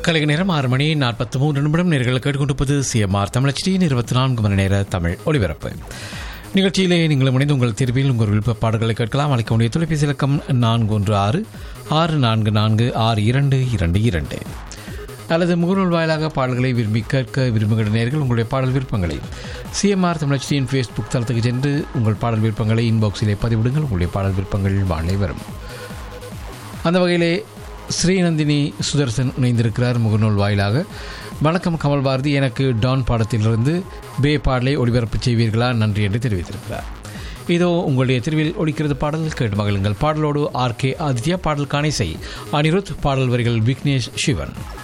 கலைக நேரம் ஆறு மணி நாற்பத்தி மூன்று நிமிடம் நேர்கள் கேட்டுக்கொண்டிருப்பது சிஎம்ஆர் தமிழச்சியின் இருபத்தி நான்கு மணி நேர தமிழ் ஒளிபரப்பு நிகழ்ச்சியிலே நீங்கள் இணைந்து உங்கள் தீர்வில் உங்கள் விருப்ப பாடல்களை கேட்கலாம் அழைக்க வேண்டிய தொலைபேசி இலக்கம் நான்கு ஒன்று ஆறு ஆறு நான்கு நான்கு ஆறு இரண்டு இரண்டு இரண்டு அல்லது முகநூல் வாயிலாக பாடல்களை விரும்பி கேட்க விரும்புகிற நேர்கள் உங்களுடைய பாடல் விருப்பங்களை சிஎம்ஆர் தமிழச்சியின் ஃபேஸ்புக் தளத்துக்கு சென்று உங்கள் பாடல் விருப்பங்களை இன்பாக்ஸிலே பதிவிடுங்கள் உங்களுடைய பாடல் விருப்பங்கள் வாழை வரும் அந்த வகையிலே ஸ்ரீநந்தினி சுதர்சன் இணைந்திருக்கிறார் முகநூல் வாயிலாக வணக்கம் கமல் பாரதி எனக்கு டான் பாடத்திலிருந்து பே பாடலை ஒளிபரப்பு செய்வீர்களா நன்றி என்று தெரிவித்திருக்கிறார் இதோ உங்களுடைய தெருவில் ஒழிக்கிறது பாடல் கேட்டு மகளுங்கள் பாடலோடு ஆர் கே ஆதித்யா பாடல் காணிசை அனிருத் பாடல் வரிகள் விக்னேஷ் சிவன்